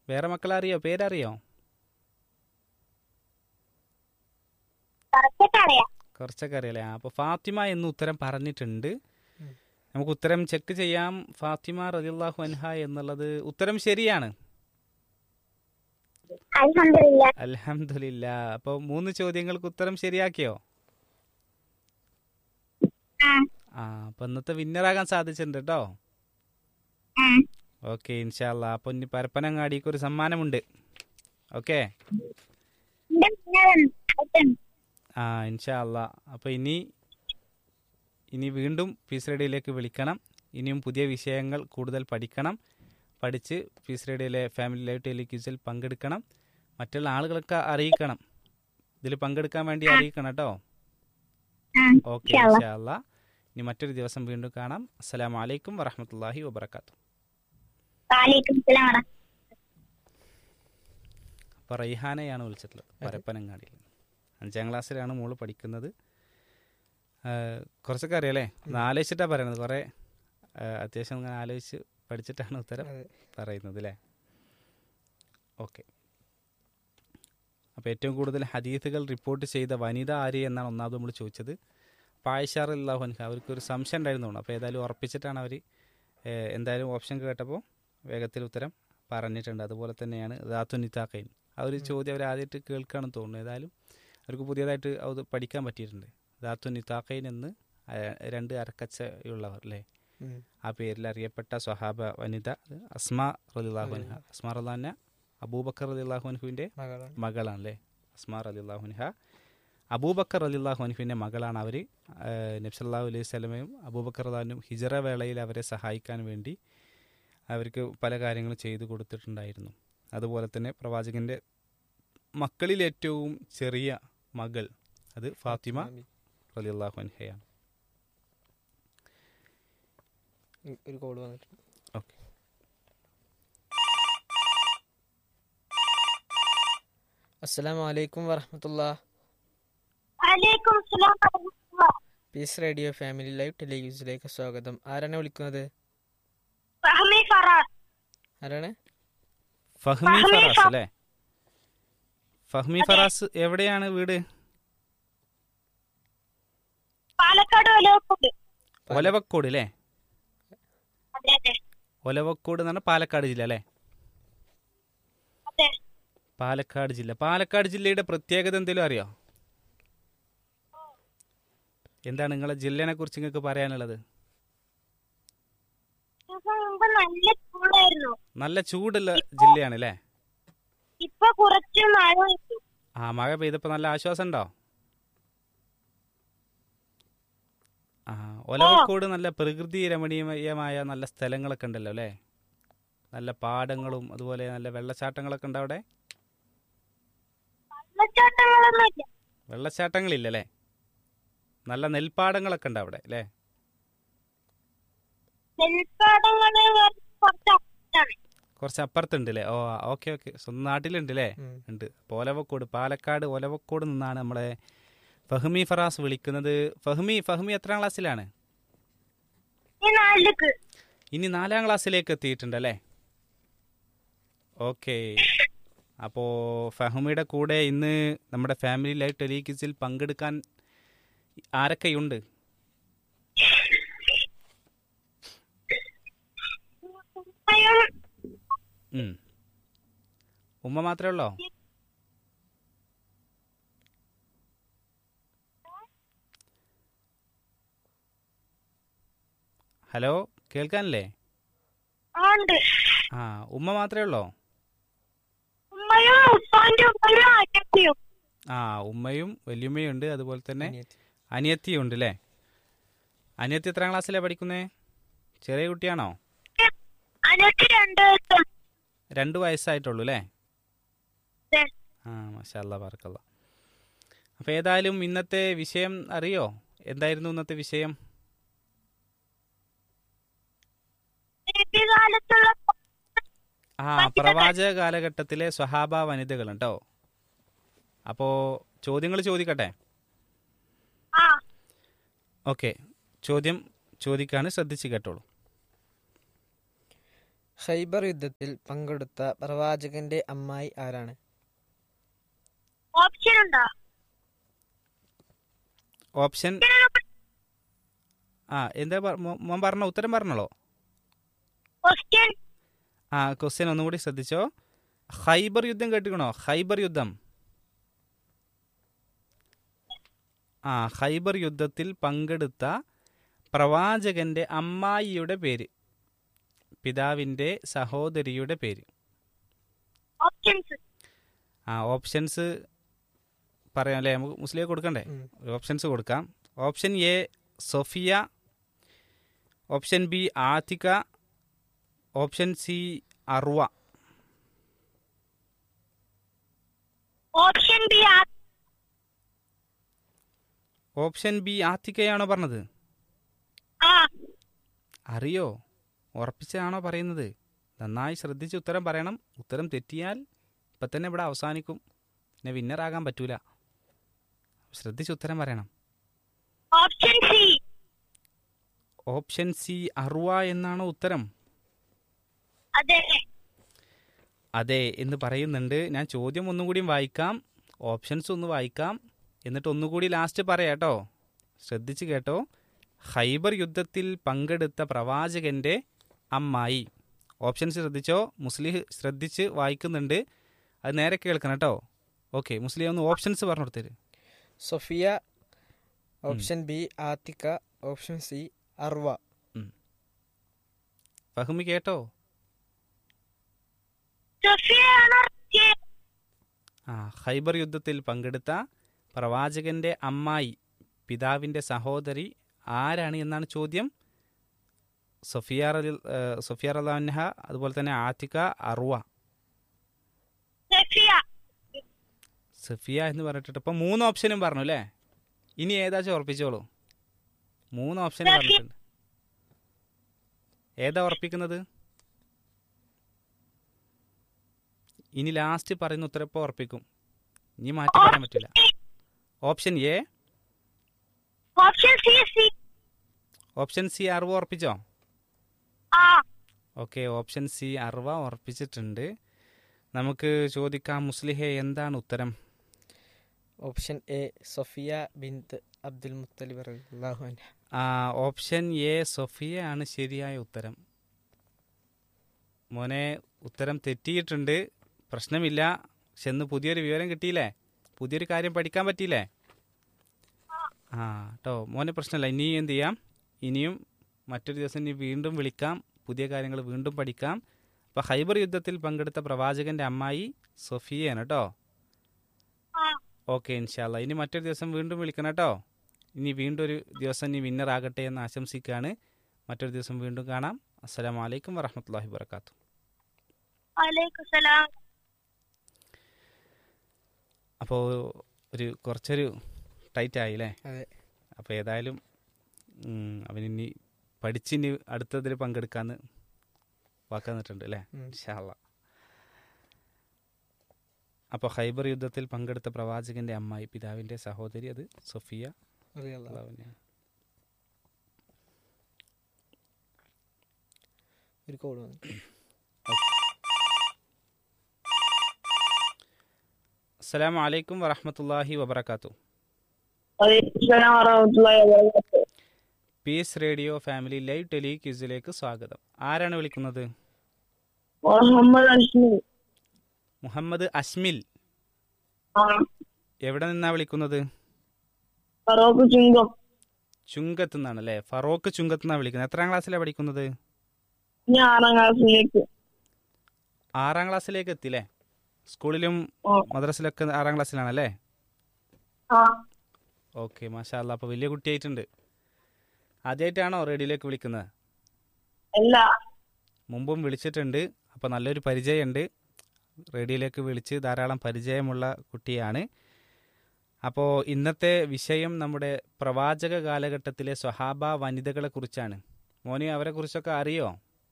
വേറെ മക്കളറിയോ പേരറിയോ കുറച്ചൊക്കെ അറിയാം കുറച്ചൊക്കെ അറിയാലേ ആ അപ്പോൾ ഫാത്തിമ എന്ന് ഉത്തരം പറഞ്ഞിട്ടുണ്ട് ഉം. നമുക്ക് ഉത്തരം ചെക്ക് ചെയ്യാം ഫാത്തിമ റളിയല്ലാഹു അൻഹ എന്നുള്ളത് ഉത്തരം ശരിയാണ് അൽഹംദുലില്ല അൽഹംദുലില്ല അപ്പോൾ മൂന്ന് ചോദ്യങ്ങൾക്ക് ഉത്തരം ശരിയാക്കിയോ ആ ആ അപ്പോൾ ഇന്നത്തെ വിന്നറാകാൻ സാധിച്ചിട്ടുണ്ട് കേട്ടോ ആ ഓക്കെ ഇൻഷാല്ല അപ്പോൾ ഇനി പരപ്പനങ്ങാടിക്ക് ഒരു സമ്മാനമുണ്ട് ഓക്കെ എന്റെ പിന്നെ വന്നു ആ ഇൻഷാല്ല അപ്പോൾ ഇനി ഇനി വീണ്ടും പീസ് റേഡിയോയിലേക്ക് വിളിക്കണം ഇനിയും പുതിയ വിഷയങ്ങൾ കൂടുതൽ പഠിക്കണം പഠിച്ച് പീസ് റേഡിയോയിലെ ഫാമിലി ലൈഫ് ടെലിക്യൂസിൽ പങ്കെടുക്കണം മറ്റുള്ള ആളുകളൊക്കെ അറിയിക്കണം ഇതിൽ പങ്കെടുക്കാൻ വേണ്ടി അറിയിക്കണം കേട്ടോ ആ ഓക്കെ ഇൻഷാ അല്ലാ. ഇൻഷാല്ല ഇനി മറ്റൊരു ദിവസം വീണ്ടും കാണാം അസ്സലാമു അലൈക്കും വറഹമത്തല്ലാഹി വബർക്കാത്തു വാലേക്കും സലാം വറ അപ്പോൾ റൈഹാനയാണ് വിളിച്ചിട്ടുള്ളത് പരപ്പനങ്ങാടിയിൽ അഞ്ചാം ക്ലാസ്സിലാണ് മോള് പഠിക്കുന്നത് ആ, കുറച്ചൊക്കെ അറിയാലേ ഒന്ന് ആലോചിച്ചിട്ടാണ് പറയണത് കുറേ ആ, അത്യാവശ്യം ഇങ്ങനെ ആലോചിച്ച് പഠിച്ചിട്ടാണ് ഉത്തരം അതെ പറയുന്നത് അല്ലേ ഓക്കെ അപ്പോൾ ഏറ്റവും കൂടുതൽ ഹദീസുകൾ റിപ്പോർട്ട് ചെയ്ത വനിത ആര് എന്നാണ് ഒന്നാമത് നമ്മൾ ചോദിച്ചത് പായഷാർ അള്ളാഹു അൻഹ അവർക്ക് ഒരു സംശയം ഉണ്ടായിരുന്നു അപ്പോൾ ഏതായാലും ഉറപ്പിച്ചിട്ടാണ് അവർ എന്തായാലും ഓപ്ഷൻ കേട്ടപ്പോൾ വേഗത്തിൽ ഉത്തരം പറഞ്ഞിട്ടുണ്ട് അതുപോലെ തന്നെയാണ് ദാത്തു നിത്താക്കൈൻ ആ ഒരു ചോദ്യം അവർ ആദ്യമായിട്ട് കേൾക്കുകയാണെന്ന് തോന്നുന്നു ഏതായാലും അവർക്ക് പുതിയതായിട്ട് അത് പഠിക്കാൻ പറ്റിയിട്ടുണ്ട് ദാത്തു നിത്താക്കൈൻ എന്ന് ആ, രണ്ട് അരക്കച്ചയുള്ളവർ അല്ലേ ഉം. ആ പേരിൽ അറിയപ്പെട്ട സ്വഹാബ വനിത അത് അസ്മ റലിള്ളാഹു അൻഹ അസ്മ റലാന അബൂബക്കർ റലിള്ളാഹു അൻഹുവിൻ്റെ മകളാണ് മകളാണ് അല്ലേ അസ്മ റലിള്ളാഹു അൻഹ അബൂബക്കർ റലിള്ളാഹു അൻഹുവിൻ്റെ മകളാണ് അവർ നബ്സല്ലാഹു അലൈഹി സ്വലമയും അബൂബക്കർ റലാനും ഹിജറ വേളയിൽ അവരെ സഹായിക്കാൻ വേണ്ടി അവർക്ക് പല കാര്യങ്ങളും ചെയ്തു കൊടുത്തിട്ടുണ്ടായിരുന്നു അതുപോലെ തന്നെ പ്രവാചകൻ്റെ മക്കളിൽ ഏറ്റവും ചെറിയ മകൾ അത് ഫാത്തിമ നബി. റലിള്ളാഹു അൻഹയാണ് ഉം, ഒരു കോഡ് വന്നിട്ടുണ്ട് ഓക്കെ അസ്സലാമു അലൈക്കും വറഹമത്തുള്ള വാലേക്കും സലാം വറഹ്മത്തുള്ളാ. പീസ് റേഡിയോ ഫാമിലി ലൈവ് ടെലിവിഷനിലേക്ക് സ്വാഗതം ആരാണ് വിളിക്കുന്നത് ഫഹ്മി ഫറാസ് ആരാണ് ഫഹ്മി ഫഹ്മി ഫറാസ് അല്ലേ ഫഹ്മി ഫറാസ് എവിടെയാണ് വീട് പാലക്കാട് വലവക്കോട് ഒലവക്കോട് അല്ലേ അതെ അതെ ഒലവക്കോട് എന്ന് പറഞ്ഞാൽ പാലക്കാട് ജില്ല അല്ലേ അതെ പാലക്കാട് ജില്ല പാലക്കാട് ജില്ലയുടെ പ്രത്യേകത എന്തെങ്കിലും അറിയോ എന്താണ് നിങ്ങളെ ജില്ലേനെ കുറിച്ച് നിങ്ങൾക്ക് പറയാനുള്ളത് ദിവസം മുമ്പ് നല്ല ചൂടായിരുന്നു നല്ല ചൂടുള്ള ജില്ലയാണ് അല്ലേ ഇപ്പൊ കുറച്ച് മഴ പെയ്തു ആ മഴ പെയ്തപ്പോൾ നല്ല ആശ്വാസം ഉണ്ടോ ആ ഒലവക്കോട് നല്ല പ്രകൃതി രമണീയമായ നല്ല സ്ഥലങ്ങളൊക്കെ ഉണ്ടല്ലോ അല്ലേ നല്ല പാടങ്ങളും അതുപോലെ നല്ല വെള്ളച്ചാട്ടങ്ങളൊക്കെ ഉണ്ട് അവിടെ വെള്ളച്ചാട്ടങ്ങളൊന്നുമില്ല വെള്ളച്ചാട്ടങ്ങളില്ലല്ലേ നല്ല നെൽപ്പാടങ്ങളൊക്കെ ഉണ്ട് അവിടെ അല്ലേ നെൽപ്പാടങ്ങള് കുറച്ച് അപ്പുറത്താണ് കുറച്ച് അപ്പുറത്തുണ്ട് അല്ലേ ഓ ഓക്കെ ഓക്കെ സ്വന്തം നാട്ടിലുണ്ട് അല്ലേ ഉം. ഉണ്ട് അപ്പോൾ ഒലവക്കോട് പാലക്കാട് ഒലവക്കോട് നിന്നാണ് നമ്മളെ ഫഹ്മി ഫറാസ് വിളിക്കുന്നത് ഫഹ്മി ഫഹ്മി എത്രാം ക്ലാസ്സിലാണ് ഈ നാലിലേക്ക് ഇനി നാലാം ക്ലാസ്സിലേക്ക് എത്തിയിട്ടുണ്ടല്ലേ ഓക്കെ അപ്പോൾ ഫഹ്മിയുടെ കൂടെ ഇന്ന് നമ്മുടെ ഫാമിലി ലൈഫ് ടെലികിസിൽ പങ്കെടുക്കാൻ ആരൊക്കെയുണ്ട് ഉമ്മയും ഉം. ഉമ്മ മാത്രമേ ഉള്ളോ ഹലോ കേൾക്കാനില്ലേ ആ ഉണ്ട് ആ ഉമ്മ മാത്രമേ ഉള്ളോ ഉമ്മയും ഉപ്പാന്റെ ഉമ്മയും അച്ഛനും ആ ഉമ്മയും വല്യുമ്മയും ഉണ്ട് അതുപോലെ തന്നെ അനിയത്തി. അനിയത്തിയും ഉണ്ട് അല്ലേ അനിയത്തി എത്രാം ക്ലാസ്സിലാണ് പഠിക്കുന്നേ ചെറിയ കുട്ടിയാണോ അനക്ക് രണ്ട് വയസ്സ് രണ്ട് വയസ്സായിട്ടുള്ളൂ അല്ലേ അതെ. ആ മഷാല്ല പാർക്കല്ല അപ്പോൾ ഏതായാലും ഇന്നത്തെ വിഷയം അറിയോ എന്തായിരുന്നു ഇന്നത്തെ വിഷയം നബി കാലത്തുള്ള ആ പ്രവാചക കാലഘട്ടത്തിലെ സ്വഹാബ വനിതകൾ കേട്ടോ അപ്പോൾ ചോദ്യങ്ങൾ ചോദിക്കട്ടെ ആ ഓക്കെ ചോദ്യം ചോദിക്കാണ് ശ്രദ്ധിച്ച് കേട്ടോളൂ ഖൈബർ യുദ്ധത്തിൽ പങ്കെടുത്ത പ്രവാചകന്റെ അമ്മായി ആരാണ് ഓപ്ഷൻ ഉണ്ടോ ഓപ്ഷൻ ആ എന്താ പറ- മോ- മോൻ പറഞ്ഞ ഉത്തരം പറഞ്ഞോളൂ ക്വസ്റ്റ്യൻ ആ ക്വസ്റ്റ്യൻ ഒന്നും കൂടി ശ്രദ്ധിച്ചോ ഹൈബർ യുദ്ധം കേട്ടിക്കണോ ഹൈബർ യുദ്ധം ആ ഹൈബർ യുദ്ധത്തിൽ പങ്കെടുത്ത പ്രവാചകന്റെ അമ്മായിയുടെ പേര് പിതാവിൻ്റെ സഹോദരിയുടെ പേര് ഓപ്ഷൻസ് ആ ഓപ്ഷൻസ് പറയാം അല്ലേ നമുക്ക് മുസ്ലിം കൊടുക്കണ്ടേ ഉം. ഓപ്ഷൻസ് കൊടുക്കാം option A Sofia option B Atika option C Arwa option B option B ആത്തിക്കയാണോ പറഞ്ഞത് ആ അറിയോ ഉറപ്പിച്ചാണോ പറയുന്നത് നന്നായി ശ്രദ്ധിച്ച് ഉത്തരം പറയണം ഉത്തരം തെറ്റിയാൽ ഇപ്പം തന്നെ ഇവിടെ അവസാനിക്കും പിന്നെ വിന്നറാകാൻ പറ്റൂല ശ്രദ്ധിച്ച് ഉത്തരം പറയണം option C option C Arwa എന്നാണോ ഉത്തരം അതെ അതെ എന്ന് പറയുന്നുണ്ട് ഞാൻ ചോദ്യം ഒന്നും കൂടി വായിക്കാം ഓപ്ഷൻസ് ഒന്ന് വായിക്കാം എന്നിട്ട് ഒന്നുകൂടി ലാസ്റ്റ് പറയാം കേട്ടോ ശ്രദ്ധിച്ച് കേട്ടോ ഹൈബർ യുദ്ധത്തിൽ പങ്കെടുത്ത പ്രവാചകന്റെ അമ്മായി ഓപ്ഷൻസ് ശ്രദ്ധിച്ചോ മുസ്ലിം ശ്രദ്ധിച്ച് വായിക്കുന്നുണ്ട് അത് നേരെ കേൾക്കണം കേട്ടോ ഓക്കെ മുസ്ലിം ഒന്ന് ഓപ്ഷൻസ് പറഞ്ഞു കൊടുത്തരും Sofia option B Atika option C Arwa Fahmi കേട്ടോ സഫിയാണോ ആ ഹൈബർ യുദ്ധത്തിൽ പങ്കെടുത്ത പ്രവാചകന്റെ അമ്മായി പിതാവിൻ്റെ സഹോദരി ആരാണ് എന്നാണ് ചോദ്യം സൊഫിയ റലി- ഏ, സൊഫിയ റലാൻഹ അതുപോലെ തന്നെ ആത്തിക അറുവ സഫിയ സഫിയ എന്ന് പറഞ്ഞിട്ട് ഇപ്പം മൂന്ന് ഓപ്ഷനും പറഞ്ഞു അല്ലേ ഇനി ഏതാச்சுം ഉറപ്പിച്ചോളൂ മൂന്ന് ഓപ്ഷൻ സഫിയ. പറഞ്ഞിട്ടുണ്ട് ഏതാ ഉറപ്പിക്കുന്നത് ഇനി ലാസ്റ്റ് പറയുന്ന ഉത്തരം ഇപ്പോൾ ഉറപ്പിക്കും ഇനി മാറ്റി പറയാൻ പറ്റില്ല option A option C C option C Arwa ഉറപ്പിച്ചോ ആ ഓക്കെ ഓപ്ഷൻ സി അറുപ ഉറപ്പിച്ചിട്ടുണ്ട് നമുക്ക് ചോദിക്കാം മുസ്ലിഹെ എന്താണ് ഉത്തരം option A Sofia bint Abdul Muttalib റളിയല്ലാഹു അൻഹ ആ, ഓപ്ഷൻ എ സൊഫിയ ആണ് ശരിയായ ഉത്തരം മോനെ ഉത്തരം തെറ്റിയിട്ടുണ്ട് പ്രശ്നമില്ല പക്ഷെ ഇന്ന് പുതിയൊരു വിവരം കിട്ടിയില്ലേ പുതിയൊരു കാര്യം പഠിക്കാൻ പറ്റിയില്ലേ ആ കേട്ടോ മോനെ പ്രശ്നമില്ല ഇനിയും എന്ത് ചെയ്യാം ഇനിയും മറ്റൊരു ദിവസം ഇനി വീണ്ടും വിളിക്കാം പുതിയ കാര്യങ്ങൾ വീണ്ടും പഠിക്കാം അപ്പോൾ ഹൈബർ യുദ്ധത്തിൽ പങ്കെടുത്ത പ്രവാചകന്റെ അമ്മായി സൊഫിയയാണ് കേട്ടോ ആ ഓക്കെ ഇൻഷാല്ല ഇനി മറ്റൊരു ദിവസം വീണ്ടും വിളിക്കണം കേട്ടോ ഇനി വീണ്ടും ഒരു ദിവസം ഇനി വിന്നർ ആകട്ടെ എന്ന് ആശംസിക്കുകയാണ് മറ്റൊരു ദിവസം വീണ്ടും കാണാം അസ്സലാമു അലൈക്കും വറഹമത്തല്ലാഹി വബർക്കാത്തു വലൈക്കും സലാം അപ്പോൾ ഒരു കുറച്ചൊരു ടൈറ്റ് ആയി അല്ലേ അതെ അപ്പോൾ ഏതായാലും ഉം, അവനിനി പഠിച്ചിനി അടുത്തതിൽ പങ്കെടുക്കാന്ന് വാക്കന്നിട്ടുണ്ട് അല്ലേ ഉം. ഇൻഷാല്ല അപ്പോൾ ഹൈബർ യുദ്ധത്തിൽ പങ്കെടുത്ത പ്രവാചകന്റെ അമ്മായി പിതാവിന്റെ സഹോദരി അത് സൊഫിയ റളിയല്ലാഹു അൻഹ. അള്ളാഹുവിനെ ഒരു കോൾ വന്നു അസ്സലാമു അലൈക്കും വറഹമത്തല്ലാഹി വബർക്കാത്തു വലൈക്കും സലാം വറഹ്മത്തുള്ളാഹി വബറകാതുഹു പീസ് റേഡിയോ ഫാമിലി ലൈവ് ടെലി ക്യൂസിലേക്ക് സ്വാഗതം ആരാണ് വിളിക്കുന്നത് മുഹമ്മദ് അഷ്മി മുഹമ്മദ് അസ്മിൽ ആ എവിടെ നിന്നാ വിളിക്കുന്നത് ഫറോക്ക് ചുങ്കം ചുങ്കത്ത് നിന്നാണ് അല്ലേ ഫറോക്ക് ചുങ്കത്ത് നിന്നാണ് വിളിക്കുന്നത് എത്രാം ക്ലാസ്സിലാണ് പഠിക്കുന്നത് ഞാൻ ആറാം ക്ലാസ്സിലേക്ക് ആറാം ക്ലാസ്സിലേക്ക് എത്തില്ലേ സ്കൂളിലും ആ. മദ്രസിലൊക്കെ ആറാം ക്ലാസ്സിലാണല്ലേ ആ ഓക്കെ മാഷാ അല്ലാ അപ്പോൾ വലിയ കുട്ടിയായിട്ടുണ്ട് ആദ്യമായിട്ടാണോ റേഡിയോയിലേക്ക് വിളിക്കുന്നത് അല്ല മുമ്പും വിളിച്ചിട്ടുണ്ട് അപ്പോൾ നല്ലൊരു പരിചയമുണ്ട് റേഡിയോയിലേക്ക് വിളിച്ച് ധാരാളം പരിചയമുള്ള കുട്ടിയാണ് അപ്പോൾ ഇന്നത്തെ വിഷയം നമ്മുടെ പ്രവാചക കാലഘട്ടത്തിലെ സ്വഹാബ വനിതകളെ കുറിച്ചാണ് മോനെ അവരെ കുറിച്ചൊക്കെ അറിയോ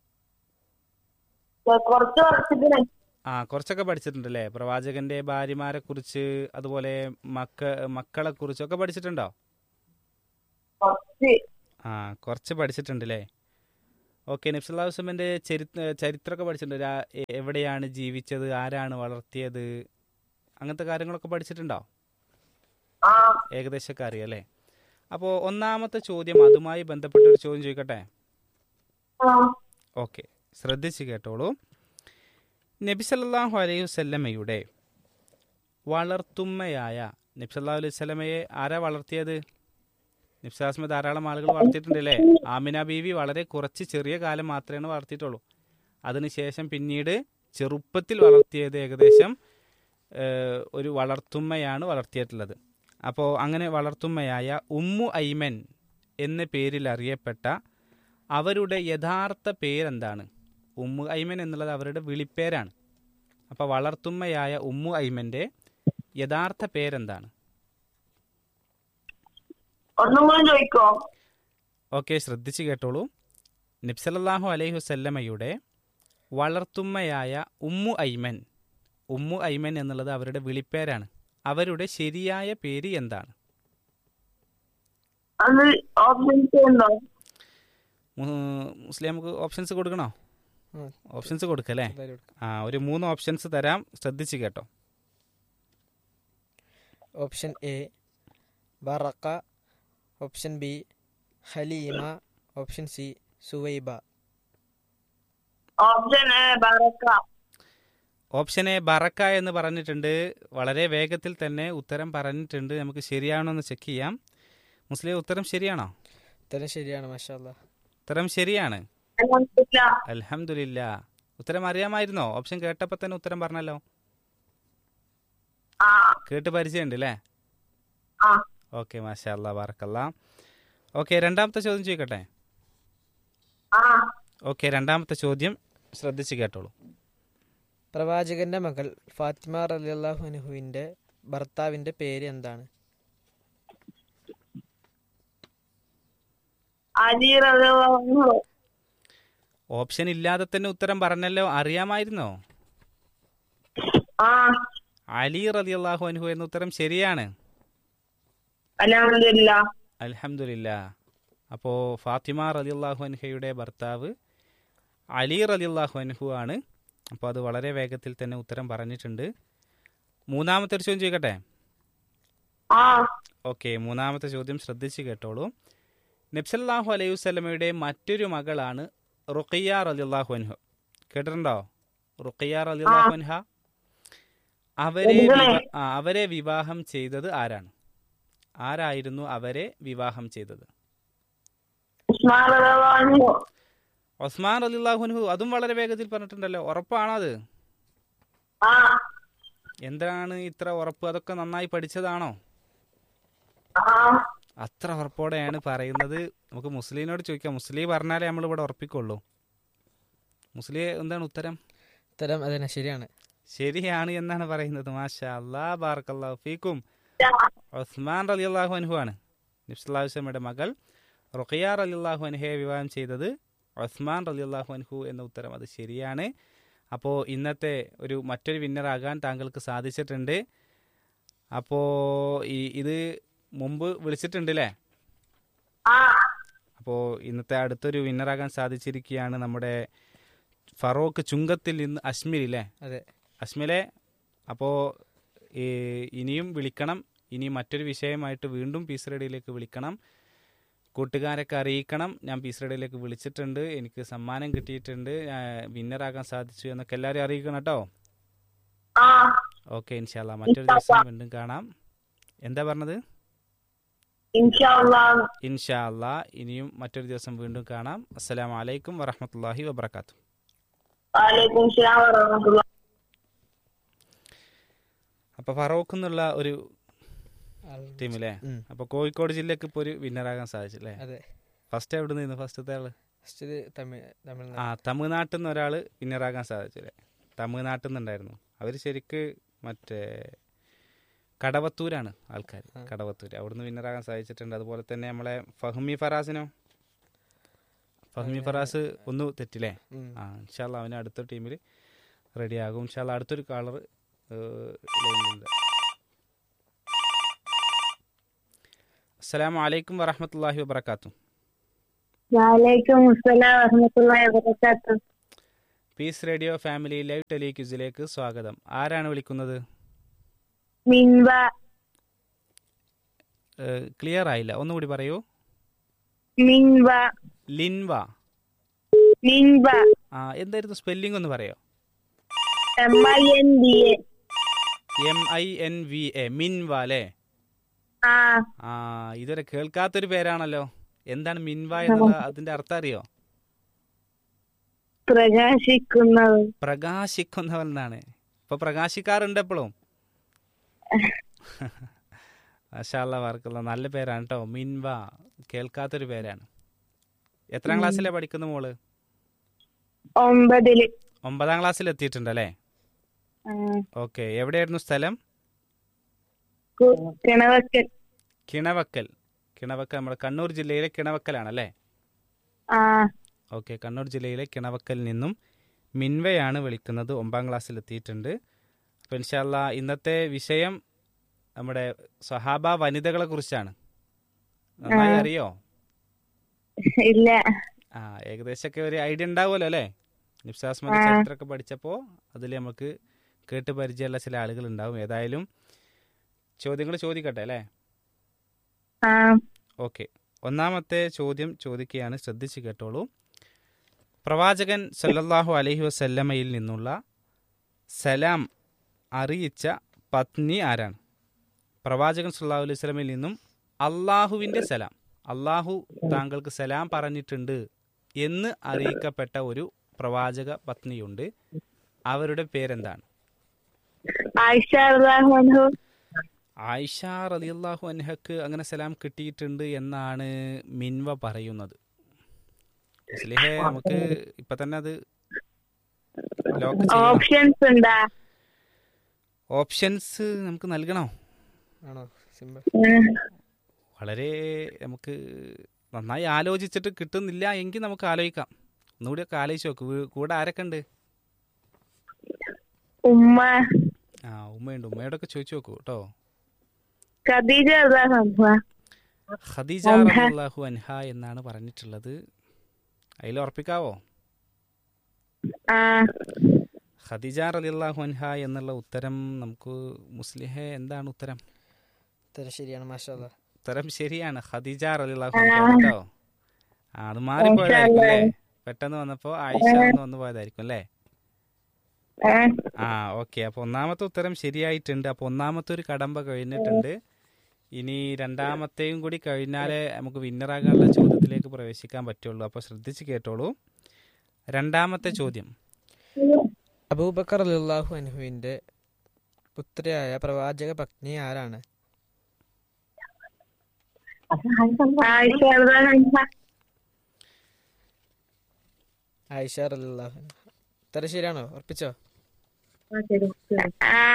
കുറച്ച് വർഷത്തിന് ആ കുറച്ചൊക്കെ പഠിച്ചിട്ടുണ്ടല്ലേ പ്രവാചകന്റെ ഭാര്യമാരെ കുറിച്ച് അതുപോലെ മക്ക മക്കളെ കുറിച്ചൊക്കെ പഠിച്ചിട്ടുണ്ടോ കുറച്ച് ആ കുറച്ച് പഠിച്ചിട്ടുണ്ടല്ലേ ഓക്കെ നബ്സല്ലാ വസ്ലമിൻ്റെ ചരിത്ര ചരിത്രമൊക്കെ പഠിച്ചിട്ടുണ്ട് രാ- എ- എവിടെയാണ് ജീവിച്ചത് ആരാണ് വളർത്തിയത് അങ്ങനത്തെ കാര്യങ്ങളൊക്കെ പഠിച്ചിട്ടുണ്ടോ ആ ഏകദേശമൊക്കെ അറിയാം അല്ലേ അപ്പോൾ ഒന്നാമത്തെ ചോദ്യം അതുമായി ബന്ധപ്പെട്ട ഒരു ചോദ്യം ചോദിക്കട്ടെ ആ ഓക്കെ ശ്രദ്ധിച്ച് കേട്ടോളൂ നബി സല്ലല്ലാഹു അലൈഹി വസല്ലമയുടെ വളർത്തുമ്മയായ നബി സല്ലല്ലാഹു അലൈഹി വസല്ലമയെ ആരാ വളർത്തിയത് നബ്സാസ്മ ധാരാളം ആളുകൾ വളർത്തിയിട്ടുണ്ടല്ലേ ആമിന ബീവി വളരെ കുറച്ച് ചെറിയ കാലം മാത്രമേ വളർത്തിയിട്ടുള്ളൂ അതിനുശേഷം പിന്നീട് ചെറുപ്പത്തിൽ വളർത്തിയത് ഏകദേശം ഏഹ്, ഒരു വളർത്തുമ്മയാണ് വളർത്തിയിട്ടുള്ളത് അപ്പോൾ അങ്ങനെ വളർത്തുമ്മയായ ഉമ്മു ഐമൻ എന്ന പേരിൽ അറിയപ്പെട്ട അവരുടെ യഥാർത്ഥ പേരെന്താണ് ഉമ്മു ഐമൻ എന്നുള്ളത് അവരുടെ വിളിപ്പേരാണ് അപ്പോൾ വളർത്തുമ്മയായ ഉമ്മു ഐമൻ്റെ യഥാർത്ഥ പേരെന്താണ് ഒന്നും കൂടി ചോദിക്കോ ഓക്കെ ശ്രദ്ധിച്ച് കേട്ടോളൂ നബ്സലല്ലാഹു അലൈഹി വസല്ലമയുടെ വളർത്തുമ്മയായ ഉമ്മു ഐമൻ ഉമ്മു ഐമൻ എന്നുള്ളത് അവരുടെ വിളിപ്പേരാണ് അവരുടെ ശരിയായ പേര് എന്താണ് അത് ഓപ്ഷൻസ് ഉണ്ടോ മു- മുസ്ലിം നമുക്ക് ഓപ്ഷൻസ് കൊടുക്കണോ ആ, ഓപ്ഷൻസ് കൊടുക്കല്ലേ എന്തായാലും എടുക്കാം. ആ ഒരു മൂന്ന് ഓപ്ഷൻസ് തരാം ശ്രദ്ധിച്ച് കേട്ടോ option A Baraka option B Halima option C Suwaiba option A Baraka option A Baraka എന്ന് പറഞ്ഞിട്ടുണ്ട് വളരെ വേഗത്തിൽ തന്നെ ഉത്തരം പറഞ്ഞിട്ടുണ്ട് നമുക്ക് ശരിയാണോ എന്ന് ചെക്ക് ചെയ്യാം മുസ്ലിം ഉത്തരം ശരിയാണോ ഉത്തരം ശരിയാണ് മാഷാല്ല ഉത്തരം ശരിയാണ് അൽഹംദുലില്ലാ. അൽഹംദുലില്ല ഉത്തരം അറിയാമായിരുന്നോ ഓപ്ഷൻ കേട്ടപ്പോൾ തന്നെ ഉത്തരം പറഞ്ഞല്ലോ ആ കേട്ട് പരിചയമുണ്ട് അല്ലേ ആ ഓക്കെ മാഷാ അല്ലാ ബാറക്കല്ല ഓക്കെ രണ്ടാമത്തെ ചോദ്യം ചോദിക്കട്ടെ ആ ഓക്കെ രണ്ടാമത്തെ ചോദ്യം ശ്രദ്ധിച്ച് കേട്ടോളൂ പ്രവാചകന്റെ മകൾ ഫാത്തിമ റലിയല്ലാഹു അനുഹുവിന്റെ ഭർത്താവിന്റെ പേര് എന്താണ് അലി റളിയല്ലാഹു അൻഹു. ഓപ്ഷൻ ഇല്ലാതെ തന്നെ ഉത്തരം പറഞ്ഞല്ലോ അറിയാമായിരുന്നോ ആ അലി റലി അള്ളാഹു അനുഹു എന്ന ഉത്തരം ശരിയാണ് അൽഹംദുലില്ലാ അൽഹംദുലില്ല അപ്പോൾ ഫാത്തിമ റലി അള്ളാഹു അൻഹയുടെ ഭർത്താവ് അലി റലി അള്ളാഹു അൻഹു ആണ് അപ്പോൾ അത് വളരെ വേഗത്തിൽ തന്നെ ഉത്തരം പറഞ്ഞിട്ടുണ്ട് മൂന്നാമത്തെ ഒരു ചോദ്യം ചോദിക്കട്ടെ ആ ഓക്കെ മൂന്നാമത്തെ ചോദ്യം ശ്രദ്ധിച്ച് കേട്ടോളൂ നബ്സല്ലാഹു അലൈഹി വസ്ലമയുടെ മറ്റൊരു മകളാണ് റുഖിയ റലിയല്ലാഹു അൻഹു കേട്ടിട്ടുണ്ടോ റുഖിയ റലിയല്ലാഹു അൻഹ അവരെ വിവ- ആ, അവരെ വിവാഹം ചെയ്തത് ആരാണ് ആരായിരുന്നു അവരെ വിവാഹം ചെയ്തത് ഉസ്മാൻ റളിയല്ലാഹു അൻഹു. ഒസ്മാൻ റലിയല്ലാഹു അൻഹു അതും വളരെ വേഗത്തിൽ പറഞ്ഞിട്ടുണ്ടല്ലോ ഉറപ്പാണോ അത് ആ എന്താണ് ഇത്ര ഉറപ്പ് അതൊക്കെ നന്നായി പഠിച്ചതാണോ ആ അത്ര ഉറപ്പോടെയാണ് പറയുന്നത് നമുക്ക് മുസ്ലിനോട് ചോദിക്കാം മുസ്ലിം പറഞ്ഞാലേ നമ്മൾ ഇവിടെ ഉറപ്പിക്കുള്ളൂ മുസ്ലിം എന്താണ് ഉത്തരം ഉത്തരം അതന്നെ ശരിയാണ് ശരിയാണ് എന്നാണ് പറയുന്നത് മാഷാ അല്ലാ ബാർക്കല്ലാഹു ഫീക്കും ഉസ്മാൻ റലി അള്ളാഹു അൻഹു ആണ് നിബ്സുല്ലാസ്ലമയുടെ മകൾ റുഖിയ റലി അള്ളാഹു അൻഹയെ വിവാഹം ചെയ്തത് ഉസ്മാൻ റലി അള്ളാഹു അൻഹു എന്ന ഉത്തരം അത് ശരിയാണ് അപ്പോൾ ഇന്നത്തെ ഒരു മറ്റൊരു വിന്നറാകാൻ താങ്കൾക്ക് സാധിച്ചിട്ടുണ്ട് അപ്പോൾ ഈ ഇത് മുമ്പ് വിളിച്ചിട്ടുണ്ട് അല്ലേ ആ അപ്പോൾ ഇന്നത്തെ അടുത്തൊരു വിന്നറാകാൻ സാധിച്ചിരിക്കുകയാണ് നമ്മുടെ ഫറോക്ക് ചുങ്കത്തിൽ നിന്ന് അശ്മിരില്ലേ അതെ അശ്മിലെ അപ്പോൾ ഇനിയും വിളിക്കണം ഇനി മറ്റൊരു വിഷയമായിട്ട് വീണ്ടും പീസ് റേഡിയോയിലേക്ക് വിളിക്കണം കൂട്ടുകാരൊക്കെ അറിയിക്കണം ഞാൻ പീസ് റേഡിയോയിലേക്ക് വിളിച്ചിട്ടുണ്ട് എനിക്ക് സമ്മാനം കിട്ടിയിട്ടുണ്ട് വിന്നറാകാൻ സാധിച്ചു എന്നൊക്കെ എല്ലാവരും അറിയിക്കണം കേട്ടോ ആ ഓക്കെ ഇൻഷാല്ല മറ്റൊരു ദിവസം വീണ്ടും കാണാം എന്താ പറഞ്ഞത് ഇൻഷാ അല്ലാഹ് ഇൻഷാ അല്ലാ ഇനിയും മറ്റൊരു ദിവസം വീണ്ടും കാണാം അസ്സലാമു അലൈക്കും വറഹമത്തല്ലാഹി വബർക്കാത്തു വഅലൈക്കും സലാം വറഹ്മത്തുള്ളാഹി അപ്പോൾ ഫറോക്ക് എന്നുള്ള ഒരു ആൾ- ടീമില്ലേ ഉം, അപ്പോൾ കോഴിക്കോട് ജില്ലക്ക് ഇപ്പോൾ ഒരു വിന്നറാകാൻ സാധിച്ചില്ലേ അതെ ഫസ്റ്റ് എവിടെ നിന്ന് ഫസ്റ്റത്തെ ആള് ഫസ്റ്റ് ഇത് തമിഴ് ആ തമിഴ്നാട് തമിഴ്നാട്ടിൽ നിന്ന് ഒരാൾ വിന്നറാകാൻ സാധിച്ചില്ലേ തമിഴ്നാട്ടിൽ നിന്നുണ്ടായിരുന്നു അവർ ശരിക്ക് മറ്റേ കടവത്തൂരാണ് ആൾക്കാർ ആ. കടവത്തൂർ അവിടുന്ന് വിന്നറാകാൻ സാധിച്ചിട്ടുണ്ട് അതുപോലെ തന്നെ നമ്മളെ ഫഹ്മി ഫറാസിനോ ഫഹ്മി ഫറാസ് ഒന്ന് തെറ്റില്ലേ ഉം. ആ ഇൻഷാല്ല അവന് അടുത്ത ടീമിൽ റെഡിയാകും ഇൻഷാല്ല അടുത്തൊരു കളർ ലൈനിലുണ്ട് അസ്സലാമു അലൈക്കും വറഹമത്തല്ലാഹി വബർക്കാത്തു വാലേക്കും അസ്സലാം വറഹ്മത്തുള്ളാഹി വബറകാതുഹു പീസ് റേഡിയോ ഫാമിലി ലൈവ് ടെലിക്യൂസിലേക്ക് സ്വാഗതം ആരാണ് വിളിക്കുന്നത് മിൻവ ക്ലിയർ ആയില്ല ഒന്നുകൂടി പറയൂ മിൻവ ലിൻവ മിൻവ ആ എന്തായിരുന്നു സ്പെല്ലിംഗ് ഒന്ന് പറയോ M I N D A M I N V A Minva അല്ലേ ആ ആ ഇതുവരെ കേൾക്കാത്തൊരു പേരാണല്ലോ എന്താണ് മിൻവ എന്നുള്ള അതിന്റെ അർത്ഥം അറിയോ പ്രകാശിക്കുന്നത് പ്രകാശിക്കുന്നവൻ എന്നാണ് ഇപ്പൊ പ്രകാശിക്കാറുണ്ട് എപ്പോഴും മാഷാല്ല വർക്കുള്ള നല്ല പേരാണ് കേട്ടോ മിൻവ കേൾക്കാത്തൊരു പേരാണ് എത്രാം ക്ലാസ്സിലെ പഠിക്കുന്ന മോള് ഒമ്പതില് ഒമ്പതാം ക്ലാസ്സിൽ എത്തിയിട്ടുണ്ടല്ലേ ആ, ഓക്കെ എവിടെയായിരുന്നു സ്ഥലം കു- കിണവക്കൽ കിണവക്കൽ കിണവക്കൽ നമ്മുടെ കണ്ണൂർ ജില്ലയിലെ കിണവക്കലാണല്ലേ ആ ഓക്കെ കണ്ണൂർ ജില്ലയിലെ കിണവക്കൽ നിന്നും മിൻവയാണ് വിളിക്കുന്നത് ഒമ്പതാം ക്ലാസ്സിൽ എത്തിയിട്ടുണ്ട് അപ്പോൾ ഇൻഷാല്ല ഇന്നത്തെ വിഷയം നമ്മുടെ സഹാബ വനിതകളെ കുറിച്ചാണ് നന്നായി ആ. അറിയോ ഇല്ല ആ ഏകദേശമൊക്കെ ഒരു ഐഡിയ ഉണ്ടാവുമല്ലോ അല്ലേ നിബ്സാസ്മതി ആ. ചരിത്രമൊക്കെ പഠിച്ചപ്പോൾ അതിൽ നമുക്ക് കേട്ട് പരിചയമുള്ള ചില ആളുകൾ ഉണ്ടാവും ഏതായാലും ചോദ്യങ്ങൾ ചോദിക്കട്ടെ അല്ലേ ആ ഓക്കെ ഒന്നാമത്തെ ചോദ്യം ചോദിക്കുകയാണ് ശ്രദ്ധിച്ച് കേട്ടോളൂ പ്രവാചകൻ സല്ലല്ലാഹു അലൈഹി വസല്ലമയിൽ നിന്നുള്ള സലാം അറിയിച്ച പത്നി ആരാണ് പ്രവാചകൻ സല്ലല്ലാഹു അലൈഹി വസല്ലമയിൽ നിന്നും അള്ളാഹുവിൻ്റെ സലാം അള്ളാഹു താങ്കൾക്ക് സലാം പറഞ്ഞിട്ടുണ്ട് എന്ന് അറിയിക്കപ്പെട്ട ഒരു പ്രവാചക പത്നിയുണ്ട് അവരുടെ പേരെന്താണ് ആയിഷ റളിയല്ലാഹു അൻഹു ആയിഷ റളിയല്ലാഹു അൻഹക്ക് അങ്ങനെ സലാം കിട്ടിയിട്ടുണ്ട് എന്നാണ് മിൻവ പറയുന്നത് മുസ്ലിഹെ നമുക്ക് ഇപ്പൊ തന്നെ അത് ലോക്ക് ചെയ്യണം ഓപ്ഷൻസ് ഉണ്ടാ ഓപ്ഷൻസ് നമുക്ക് നൽകണോ ആണോ സിമ്പിൾ ഉം. വളരെ നമുക്ക് നന്നായി ആലോചിച്ചിട്ട് കിട്ടുന്നില്ല എങ്കിൽ നമുക്ക് ആലോചിക്കാം ഒന്നുകൂടി ഒക്കെ ആലോചിച്ച് നോക്ക് വീ- കൂടെ ആരൊക്കെ ഉണ്ട് ഉമ്മ ആ ഉമ്മയുണ്ട് ഉമ്മയോടൊക്കെ ചോദിച്ചു നോക്കൂ കേട്ടോ ഖദീജ റളിയല്ലാഹു അൻഹ ഖദീജ അൻഹ. റളിയല്ലാഹു അൻഹ എന്നാണ് പറഞ്ഞിട്ടുള്ളത് അതിൽ ഉറപ്പിക്കാവോ ആ ഖദീജ റളിയല്ലാഹു അൻഹ എന്നുള്ള ഉത്തരം നമുക്ക് മുസ്ലിഹെ എന്താണ് ഉത്തരം ഉത്തരം ശരിയാണ് മാഷാല്ല ഉത്തരം ശരിയാണ് ഖദീജ റളിയല്ലാഹു അൻഹ കേട്ടോ ആ അത് മാറിപ്പോയതായിരിക്കും അല്ലേ പെട്ടെന്ന് വന്നപ്പോ ആയിഷ എന്ന് വന്നു പോയതായിരിക്കും അല്ലേ ആ, ആ ഓക്കെ അപ്പൊ ഒന്നാമത്തെ ഉത്തരം ശരിയായിട്ടുണ്ട് അപ്പൊ ഒന്നാമത്തെ ഒരു കടമ്പ കഴിഞ്ഞിട്ടുണ്ട് ഇനി രണ്ടാമത്തെയും കൂടി കഴിഞ്ഞാലേ നമുക്ക് വിന്നറാകാനുള്ള ചോദ്യത്തിലേക്ക് പ്രവേശിക്കാൻ പറ്റുള്ളൂ അപ്പൊ ശ്രദ്ധിച്ച് കേട്ടോളൂ രണ്ടാമത്തെ ചോദ്യം അബൂബക്കർ അലിള്ളാഹു അൻഹുവിന്റെ പുത്രിയായ പ്രവാചക പത്നി ആരാണ് ആയിഷ റളിയല്ലാഹു അൻഹ ആയിഷ അലിള്ളാഹു അൻഹ ഉത്തരം ശരിയാണോ ഉറപ്പിച്ചോ ആ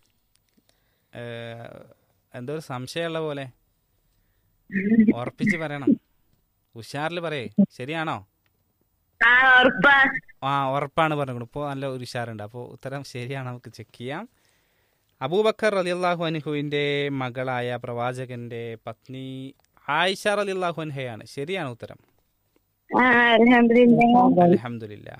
ഏഹ്, എന്തോ ഒരു സംശയമുള്ള പോലെ ഉറപ്പിച്ച് പറയണം ഉഷാറിൽ പറയേ ശരിയാണോ ആ ഉറപ്പാ ആ ഉറപ്പാണ് പറഞ്ഞത് ഇപ്പോൾ നല്ല ഒരു ഉഷാറുണ്ട് അപ്പോൾ ഉത്തരം ശരിയാണ് നമുക്ക് ചെക്ക് ചെയ്യാം അബൂബക്കർ റലിയല്ലാഹു അൻഹുവിൻ്റെ മകളായ പ്രവാചകന്റെ പത്നി ആയിഷ റലിയല്ലാഹു അൻഹയാണ് ശരിയാണ് ഉത്തരം ആ അൽഹംദുലില്ലാ അലഹമില്ല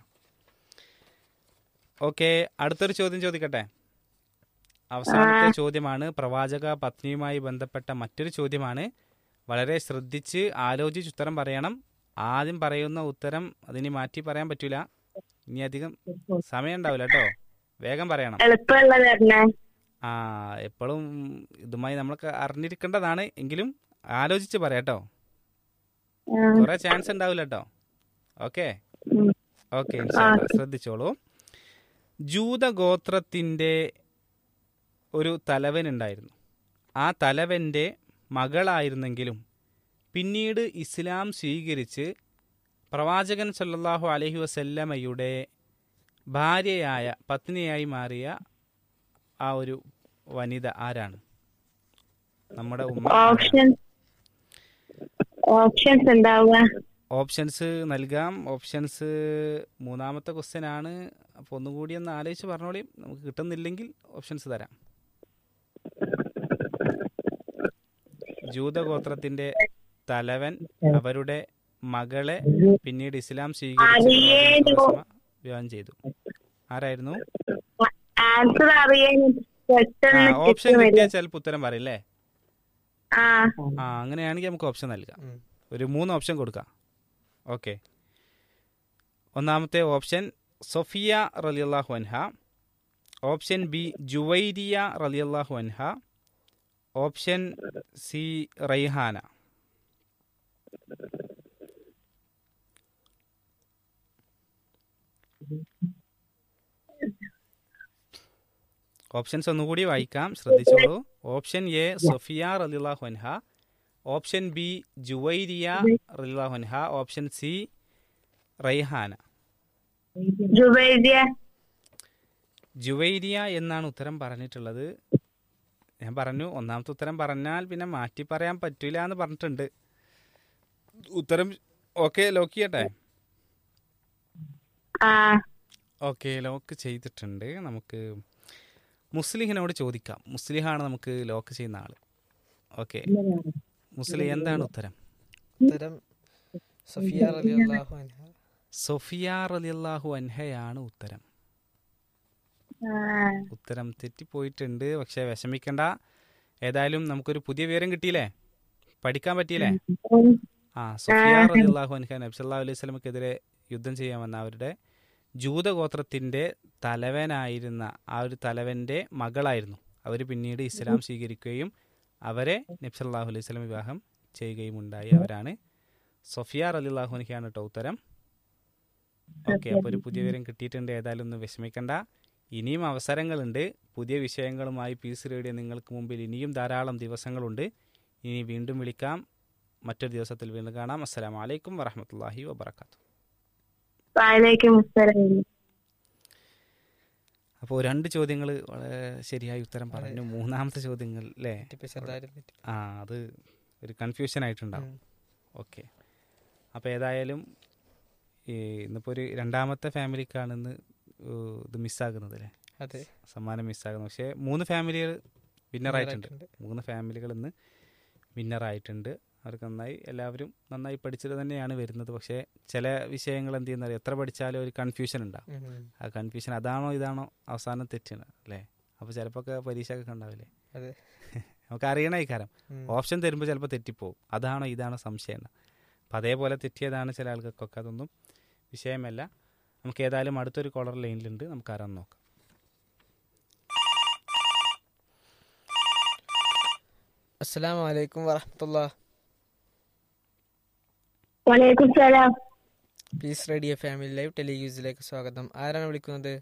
ഓക്കെ അടുത്തൊരു ചോദ്യം ചോദിക്കട്ടെ അവസാനത്തെ ചോദ്യമാണ് പ്രവാചക പത്നിയുമായി ബന്ധപ്പെട്ട മറ്റൊരു ചോദ്യമാണ് വളരെ ശ്രദ്ധിച്ച് ആലോചിച്ച് ഉത്തരം പറയണം ആദ്യം പറയുന്ന ഉത്തരം അതിന് മാറ്റി പറയാൻ പറ്റൂല ഇനി അധികം സമയം ഉണ്ടാവില്ല കേട്ടോ വേഗം പറയണം എളുപ്പമുള്ളത് പറഞ്ഞേ ആ എപ്പോഴും ഇതുമായി നമ്മൾക്ക് അറിഞ്ഞിരിക്കേണ്ടതാണ് എങ്കിലും ആലോചിച്ച് പറയാം കേട്ടോ ആ, കുറെ ചാൻസ് ഉണ്ടാവില്ല കേട്ടോ ഓക്കെ ഉം. ഓക്കെ ശ്രദ്ധിച്ചോളൂ ജൂതഗോത്രത്തിൻ്റെ ഒരു തലവൻ ഉണ്ടായിരുന്നു ആ തലവൻ്റെ മകളായിരുന്നെങ്കിലും പിന്നീട് ഇസ്ലാം സ്വീകരിച്ച് പ്രവാചകൻ സല്ലല്ലാഹു അലൈഹി വസല്ലമയുടെ ഭാര്യയായ പത്നിയായി മാറിയ ആ ഒരു വനിത ആരാണ് നമ്മുടെ ഉമ്മ ആരാണ്? ഓപ്ഷൻ ഓപ്ഷൻസ് ഉണ്ടാവുക ഓപ്ഷൻസ് നൽകാം ഓപ്ഷൻസ് മൂന്നാമത്തെ ക്വസ്റ്റ്യൻ ആണ് അപ്പോൾ ഒന്നുകൂടി ഒന്ന് ആലോചിച്ച് പറഞ്ഞോളി നമുക്ക് കിട്ടുന്നില്ലെങ്കിൽ ഓപ്ഷൻസ് തരാം ജൂതഗോത്രത്തിന്റെ തലവൻ അവരുടെ മകളെ പിന്നീട് ഇസ്ലാം അറിയേനു. സ്വീകരിച്ച് വിവാഹം ചെയ്തു ആരായിരുന്നു ആൻസർ അറിയാൻ ആ പെട്ടെന്ന് ഓപ്ഷൻ കിട്ടുന്നില്ല കിട്ടിയാൽ ചിലപ്പോൾ ഉത്തരം പറയില്ലേ ആ ആ അങ്ങനെയാണെങ്കിൽ നമുക്ക് ഓപ്ഷൻ നൽകാം ഉം. ഒരു മൂന്ന് ഓപ്ഷൻ കൊടുക്കാം ഓക്കെ ഒന്നാമത്തെ ഓപ്ഷൻ സൊഫിയ റലിയല്ലാഹു അൻഹ ഓപ്ഷൻ ബി ജുവൈരിയ റലിയല്ലാഹു അൻഹ ഓപ്ഷൻ സി റൈഹാന ഓപ്ഷൻസ് ഒന്നുകൂടി വായിക്കാം ശ്രദ്ധിച്ചോളൂ ഓപ്ഷൻ എ സൊഫിയ റലിയല്ലാഹു അൻഹ ഓപ്ഷൻ ബി ജുവൈരിയ റലിയല്ലാഹു അൻഹ option C Raihana Jubaidiya Juwairiya എന്നാണ് ഉത്തരം പറഞ്ഞിട്ടുള്ളത് ഞാൻ പറഞ്ഞു ഒന്നാമത്തെ ഉത്തരം പറഞ്ഞാൽ പിന്നെ മാറ്റി പറയാൻ പറ്റൂല എന്ന് പറഞ്ഞിട്ടുണ്ട് ഉത്തരം ഓക്കെ ലോക്ക് ചെയ്യട്ടെ ആ ഓക്കെ ലോക്ക് ചെയ്തിട്ടുണ്ട് നമുക്ക് മുസ്ലിഹിനോട് ചോദിക്കാം മുസ്ലിഹാണ് നമുക്ക് ലോക്ക് ചെയ്യുന്ന ആള് ഓക്കെ മുസ്ലിം എന്താണ് ഉത്തരം ഉത്തരം സഫിയ റളിയല്ലാഹു അൻഹ സൊഫിയ റലിയല്ലാഹു അൻഹയാണ് ഉത്തരം ആ ഉത്തരം തെറ്റിപ്പോയിട്ടുണ്ട് പക്ഷെ വിഷമിക്കണ്ട ഏതായാലും നമുക്കൊരു പുതിയ വിവരം കിട്ടിയില്ലേ പഠിക്കാൻ പറ്റിയില്ലേ ഉം. ആ സഫിയ റളിയല്ലാഹു അൻഹ നബി സല്ലല്ലാഹു അലൈഹി വസല്ലമക്കെതിരെ യുദ്ധം ചെയ്യാൻ വന്ന അവരുടെ ജൂതഗോത്രത്തിന്റെ തലവനായിരുന്ന ആ ഒരു തലവന്റെ മകളായിരുന്നു അവർ പിന്നീട് ഇസ്ലാം സ്വീകരിക്കുകയും അവരെ നബി സല്ലല്ലാഹു അലൈഹി വസല്ലം വിവാഹം ചെയ്യുകയും ഉണ്ടായി അവരാണ് സഫിയ റളിയല്ലാഹു അൻഹയാണ് കേട്ടോ ഉത്തരം ഓക്കെ അപ്പോൾ ഒരു പുതിയ വിവരം കിട്ടിയിട്ടുണ്ട് ഏതായാലും ഒന്ന് വിഷമിക്കണ്ട ഇനിയും അവസരങ്ങളുണ്ട് പുതിയ വിഷയങ്ങളുമായി പീസ് റേഡിയോ നിങ്ങൾക്ക് മുമ്പിൽ ഇനിയും ധാരാളം ദിവസങ്ങളുണ്ട് ഇനി വീണ്ടും വിളിക്കാം മറ്റൊരു ദിവസത്തിൽ വീണ്ടും കാണാം അസ്സലാമു അലൈക്കും വറഹമത്തല്ലാഹി വബർക്കാത്തു വാലേക്കും അസ്സലാം അപ്പോൾ രണ്ട് ചോദ്യങ്ങൾ വളരെ ശരിയായ ഉത്തരം പറഞ്ഞു മൂന്നാമത്തെ ചോദ്യങ്ങൾ അല്ലേ തെറ്റിപ്പ് ചെറുതായിട്ട് തെറ്റി. ആ അത് ഒരു കൺഫ്യൂഷൻ ആയിട്ടുണ്ടാവും ഉം. ഓക്കെ അപ്പോൾ ഏതായാലും ഈ ഇന്നിപ്പോൾ ഒരു രണ്ടാമത്തെ ഫാമിലിക്കാണ് ഇന്ന് ഏഹ് ഇത് മിസ്സാകുന്നത് അല്ലേ അതെ സമ്മാനം മിസ്സാകുന്നു പക്ഷേ മൂന്ന് ഫാമിലികൾ വിന്നറായിട്ടുണ്ട് വിന്നറായിട്ടുണ്ട്. മൂന്ന് ഫാമിലികൾ ഇന്ന് വിന്നറായിട്ടുണ്ട് അവർക്ക് നന്നായി എല്ലാവരും നന്നായി പഠിച്ചിട്ട് തന്നെയാണ് വരുന്നത് പക്ഷേ ചില വിഷയങ്ങൾ എന്ത് ചെയ്യുന്നത് എത്ര പഠിച്ചാലും ഒരു കൺഫ്യൂഷൻ ഉണ്ടാവും ഉം, ഉം. ആ കൺഫ്യൂഷൻ അതാണോ ഇതാണോ അവസാനം തെറ്റാണ് അല്ലേ അപ്പോൾ ചിലപ്പോൾ ഒക്കെ പരീക്ഷയൊക്കെ ഉണ്ടാവില്ലേ അതെ നമുക്ക് അറിയണ ഇക്കാരം ഉം. ഓപ്ഷൻ തരുമ്പോൾ ചിലപ്പോൾ തെറ്റിപ്പോവും അതാണോ ഇതാണോ സംശയം അപ്പം അതേപോലെ തെറ്റിയതാണ് ചില ആൾക്കാർക്കൊക്കെ അതൊന്നും വിഷയമല്ല നമുക്ക് ഏതായാലും അടുത്തൊരു കോളർ ലൈനിലുണ്ട് നമുക്ക് ആരാന്ന് നോക്കാം അസ്സലാമു അലൈക്കും വറഹമത്തുള്ള വലൈക്കും സലാം പീസ് റേഡിയോ ഫാമിലി ലൈവ് ടെലിഗ്യൂസിലേക്ക് സ്വാഗതം ആരാണ് വിളിക്കുന്നത്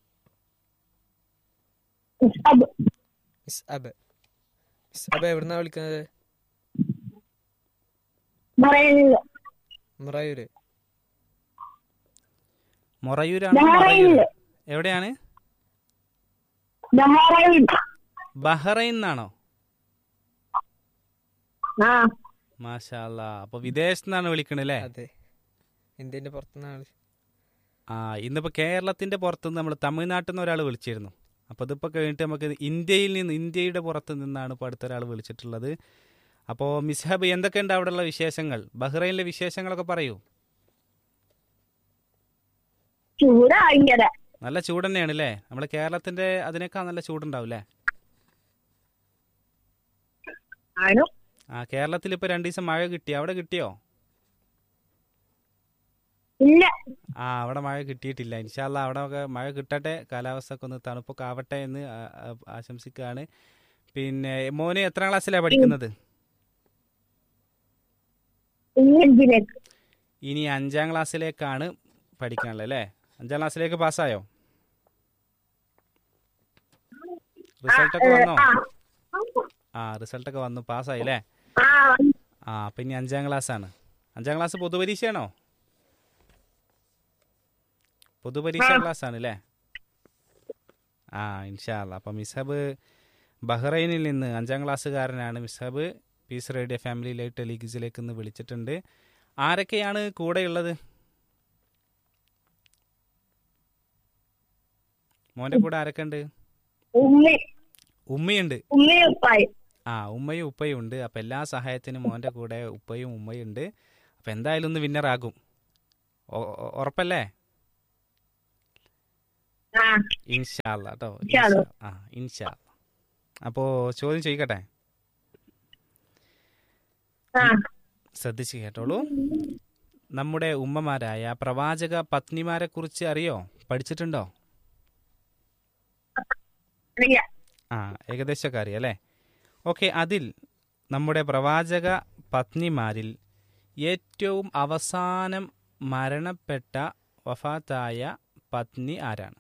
അബ് മിസ് അബ് മിസ് അബ് എവിടുന്നാണ് വിളിക്കുന്നത് പറയുന്നില്ല മുറയൂര് മൊറയൂരാണോ ബഹ്റൈനില്. മറയൂർ എവിടെയാണ് ബഹ്റൈൻ ബഹ്റൈൻ എന്നാണോ ആ മാഷാ അല്ലാ അപ്പൊ വിദേശത്ത് നിന്നാണ് വിളിക്കണത് അല്ലേ അതെ ഇന്ത്യന്റെ പുറത്തുനിന്നാണ് ആ ഇന്നിപ്പോ കേരളത്തിന്റെ പുറത്തുനിന്ന് നമ്മൾ തമിഴ്നാട്ടിൽ നിന്ന് ഒരാൾ വിളിച്ചിരുന്നു അപ്പൊ ഇതിപ്പോ കഴിഞ്ഞിട്ട് നമുക്ക് ഇന്ത്യയിൽ നിന്ന് ഇന്ത്യയുടെ പുറത്ത് നിന്നാണ് ഇപ്പൊ അടുത്തൊരാൾ വിളിച്ചിട്ടുള്ളത് അപ്പോൾ മിസ്ഹബ് എന്തൊക്കെയുണ്ട് അവിടെയുള്ള വിശേഷങ്ങൾ ബഹ്റൈനിലെ വിശേഷങ്ങളൊക്കെ പറയൂ ചൂട് ഭയങ്കര നല്ല ചൂട് തന്നെയാണ് അല്ലേ നമ്മുടെ കേരളത്തിന്റെ അതിനേക്കാൾ നല്ല ചൂടുണ്ടാവും അല്ലേ ആണ് ആ കേരളത്തിൽ ഇപ്പൊ രണ്ടു ദിവസം മഴ കിട്ടി അവിടെ കിട്ടിയോ ഇല്ല ആ അവിടെ മഴ കിട്ടിയിട്ടില്ല ഇൻഷാല്ല അവിടെ ഒക്കെ മഴ കിട്ടട്ടെ കാലാവസ്ഥ ഒക്കെ ഒന്ന് തണുപ്പൊക്കെ ആവട്ടെ എന്ന് ആ- ആ- ആശംസിക്കുകയാണ് പിന്നെ മോന് എത്രാം ക്ലാസ്സിലാണ് പഠിക്കുന്നത് ഇഞ്ചിലേക്ക് ഇനി അഞ്ചാം ക്ലാസ്സിലേക്കാണ് പഠിക്കാനുള്ളത് അല്ലേ അഞ്ചാം ക്ലാസ്സിലേക്ക് പാസ്സായോ റിസൾട്ടൊക്കെ വന്നോ ആ ആ റിസൾട്ടൊക്കെ വന്നു പാസ്സായി അല്ലേ ആ ആ അപ്പം ഇനി അഞ്ചാം ക്ലാസ്സാണ് അഞ്ചാം ക്ലാസ് പൊതുപരീക്ഷയാണോ പൊതുപരീക്ഷ ക്ലാസ് ആണ് അല്ലേ ആ ഇൻഷാല്ല അപ്പം മിസബ് ബഹ്റൈനിൽ നിന്ന് അഞ്ചാം ക്ലാസ്സുകാരനാണ് Misab peace radio family live ടെലിഗിസിലേക്ക് ഇന്ന് വിളിച്ചിട്ടുണ്ട് ആരൊക്കെയാണ് കൂടെയുള്ളത് മോന്റെ കൂടെ ആരൊക്കെ ഉണ്ട് ഉമ്മ ഉമ്മയുണ്ട് ഉമ്മയും ഉപ്പായും ആ ഉമ്മയും ഉപ്പയും ഉണ്ട് അപ്പം എല്ലാ സഹായത്തിനും മോൻ്റെ കൂടെ ഉപ്പയും ഉമ്മയും ഉണ്ട് അപ്പം അപ്പം എന്തായാലും ഒന്ന് വിന്നറാകും ഒ- ഒ- ഉറപ്പല്ലേ ആ ഇൻഷാല്ല കേട്ടോ ഇൻഷാ അല്ലാ. ആ ഇൻഷാ അപ്പോൾ ചോദ്യം ചോദിക്കട്ടെ ആ ശ്രദ്ധിച്ച് കേട്ടോളൂ നമ്മുടെ ഉമ്മമാരായ പ്രവാചക പത്നിമാരെ കുറിച്ച് അറിയോ പഠിച്ചിട്ടുണ്ടോ അറിയാം ആ ഏകദേശമൊക്കെ അറിയാം അല്ലേ ഓക്കെ അതിൽ നമ്മുടെ പ്രവാചക പത്നിമാരിൽ ഏറ്റവും അവസാനം മരണപ്പെട്ട വഫാത്തായ പത്നി ആരാണ്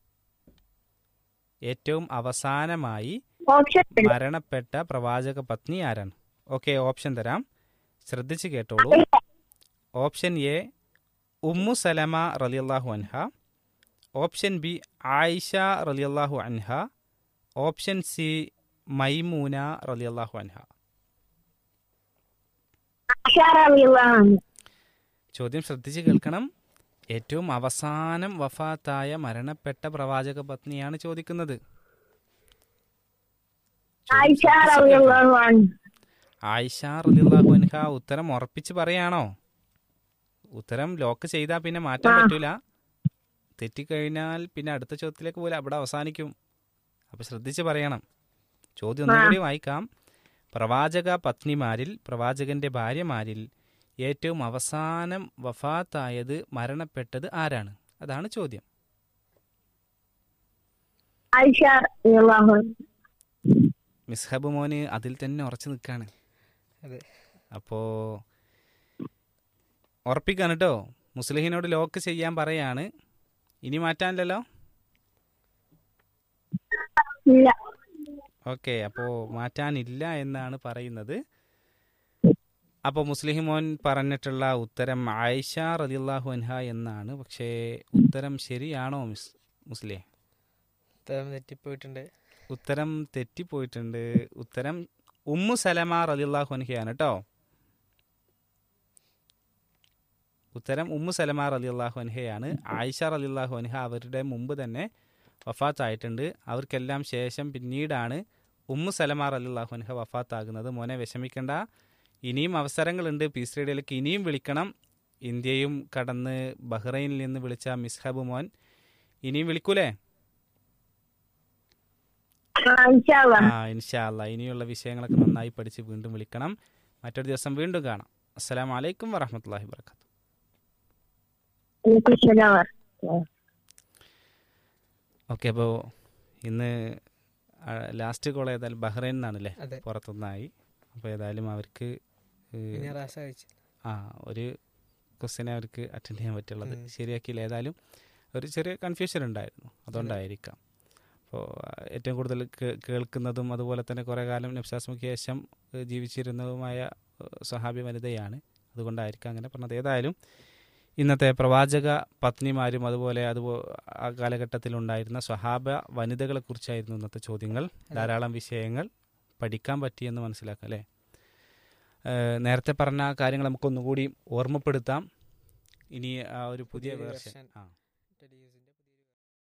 ഏറ്റവും അവസാനമായി ഓപ്ഷൻ മരണപ്പെട്ട പ്രവാചക പത്നി ആരാണ് ഓക്കെ ഓപ്ഷൻ തരാം ശ്രദ്ധിച്ച് കേട്ടോളൂ ഓപ്ഷൻ എ ഉമ്മു സലമ റലിയല്ലാഹു അൻഹ ഓപ്ഷൻ ബി ആയിഷ റലിയല്ലാഹു അൻഹ ഓപ്ഷൻ സി മൈമൂന റലിയല്ലാഹു അൻഹ അഷാറിയുള്ളതാണ് ചോദ്യം ശ്രദ്ധിച്ച് കേൾക്കണം ഏറ്റവും അവസാനം വഫാത്തായ മരണപ്പെട്ട പ്രവാചക പത്നിയാണ് ചോദിക്കുന്നത് ചോദ്യം ശ്രദ്ധിച്ച് കേൾക്കണം. അഷാറിയുള്ളതാണ് ആയിഷ റളിയല്ലാഹു അൻഹ ഉത്തരം ഉറപ്പിച്ച് പറയാണോ ഉത്തരം ലോക്ക് ചെയ്താൽ പിന്നെ മാറ്റാൻ ആ. പറ്റൂല തെറ്റിക്കഴിഞ്ഞാൽ പിന്നെ അടുത്ത ചോദ്യത്തിലേക്ക് പോലെ അവിടെ അവസാനിക്കും അപ്പൊ ശ്രദ്ധിച്ച് പറയണം ചോദ്യം ഒന്നുകൂടി വായിക്കാം പ്രവാചക പത്നിമാരിൽ പ്രവാചകന്റെ ഭാര്യമാരിൽ ഏറ്റവും അവസാനം വഫാത്തായത് മരണപ്പെട്ടത് ആരാണ് അതാണ് ചോദ്യം അഷാറിയുള്ളതാണ് മിസ്ഹബ് മോന് അതിൽ തന്നെ ഉറച്ചു നിൽക്കാണ് അതെ അപ്പോ ഉറപ്പിക്കാൻ കേട്ടോ മുസ്ലിഹിനോട് ലോക്ക് ചെയ്യാൻ പറയാണ് ഇനി മാറ്റാനില്ലല്ലോ ഇല്ല ഓക്കെ അപ്പോൾ മാറ്റാനില്ല എന്നാണ് പറയുന്നത് അപ്പോൾ മുസ്ലിം മോൻ പറഞ്ഞിട്ടുള്ള ഉത്തരം ആയിഷ റളിയല്ലാഹു അൻഹ എന്നാണ് പക്ഷേ ഉത്തരം ശരിയാണോ മിസ് മുസ്ലിം ഉത്തരം തെറ്റിപ്പോയിട്ടുണ്ട് ഉത്തരം തെറ്റിപ്പോയിട്ടുണ്ട് ഉത്തരം ഉമ്മു സലമ റളിയല്ലാഹു അൻഹയാണ് കേട്ടോ ഉത്തരം ഉമ്മു സലമ റളിയല്ലാഹു അൻഹയാണ് ആയിഷ റളിയല്ലാഹു അൻഹ അവരുടെ മുമ്പ് തന്നെ വഫാത്തായിട്ടുണ്ട് അവർക്കെല്ലാം ശേഷം പിന്നീടാണ് ഉമ്മു സലമ റളിയല്ലാഹു അൻഹ വഫാത്താകുന്നത് മോനെ വിഷമിക്കണ്ട ഇനിയും അവസരങ്ങളുണ്ട് പീസ് റേഡിയോയിലേക്ക് ഇനിയും വിളിക്കണം ഇന്ത്യയും കടന്ന് ബഹ്റൈനിൽ നിന്ന് വിളിച്ച മിസ്ഹബ് മോൻ ഇനിയും വിളിക്കൂലേ ഇൻഷാല്ല ആ ഇൻഷാ അല്ലാ ഇനിയുള്ള വിഷയങ്ങളൊക്കെ നന്നായി പഠിച്ച് വീണ്ടും വിളിക്കണം മറ്റൊരു ദിവസം വീണ്ടും കാണാം അസ്സലാമു അലൈക്കും വറഹ്മത്തുള്ളാഹി വബറകാതുഹു ഓക്കെ അപ്പോൾ ഇന്ന് ലാസ്റ്റ് കോൾ ഏതായാലും ബഹ്റൈൻ നിന്നാണല്ലേ അതെ പുറത്തുനിന്നായി അപ്പോൾ ഏതായാലും അവർക്ക് ഏഹ്, പിന്നെ റാസ കഴിച്ചു ആ ഒരു ക്വസ്റ്റ്യനെ അവർക്ക് അറ്റൻഡ് ചെയ്യാൻ പറ്റുള്ളത് ഉം. ശരിയാക്കിയില്ല ഏതായാലും ഒരു ചെറിയ കൺഫ്യൂഷൻ ഉണ്ടായിരുന്നു അതുകൊണ്ടായിരിക്കാം അപ്പോൾ ഏറ്റവും കൂടുതൽ കേ- കേൾക്കുന്നതും അതുപോലെ തന്നെ കുറേ കാലം നബ്സാസ്മയ്ക്ക് ശേഷം ഏഹ്, ജീവിച്ചിരുന്നതുമായ ഏഹ്, സ്വഹാബി വനിതയാണ് അതുകൊണ്ടായിരിക്കാം അങ്ങനെ പറഞ്ഞത് ഏതായാലും ഇന്നത്തെ പ്രവാചക പത്നിമാരും അതുപോലെ അതുപോ ആ കാലഘട്ടത്തിലുണ്ടായിരുന്ന സ്വഹാബ വനിതകളെ കുറിച്ചായിരുന്നു ഇന്നത്തെ ചോദ്യങ്ങൾ ധാരാളം വിഷയങ്ങൾ പഠിക്കാൻ പറ്റിയെന്ന് മനസ്സിലാക്കാം അല്ലേ ഏഹ് നേരത്തെ പറഞ്ഞ കാര്യങ്ങൾ നമുക്കൊന്നുകൂടി ഓർമ്മപ്പെടുത്താം ഇനി ആ ഒരു പുതിയ പുതിയൊരു വേർഷൻ version. ആ